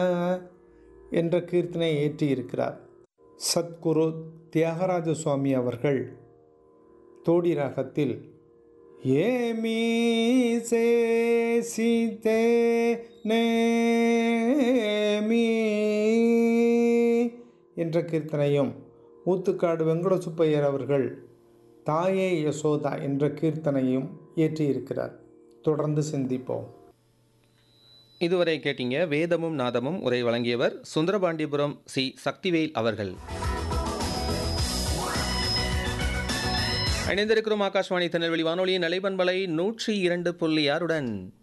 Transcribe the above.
என்ற கீர்த்தனை இயற்றியிருக்கிறார் சத்குரு தியாகராஜ சுவாமி அவர்கள் தோடி ராகத்தில் ஏமி சேசித்தே நேமி என்ற கீர்த்தனையும் ஊத்துக்காடு வெங்கட சுப்பையர் அவர்கள் தாயே யசோதா என்ற கீர்த்தனையும் இயற்றியிருக்கிறார் தொடர்ந்து சிந்திப்போம் இதுவரை கேட்டீங்க வேதமும் நாதமும் உரை வழங்கியவர் சுந்தரபாண்டியபுரம் சி சக்திவேல் அவர்கள் இணைந்திருக்கிறோம் ஆகாஷ்வாணி திருநெல்வேலி வானொலியின் நிலைபண்பலை நூற்றி இரண்டு புள்ளி ஆறுடன்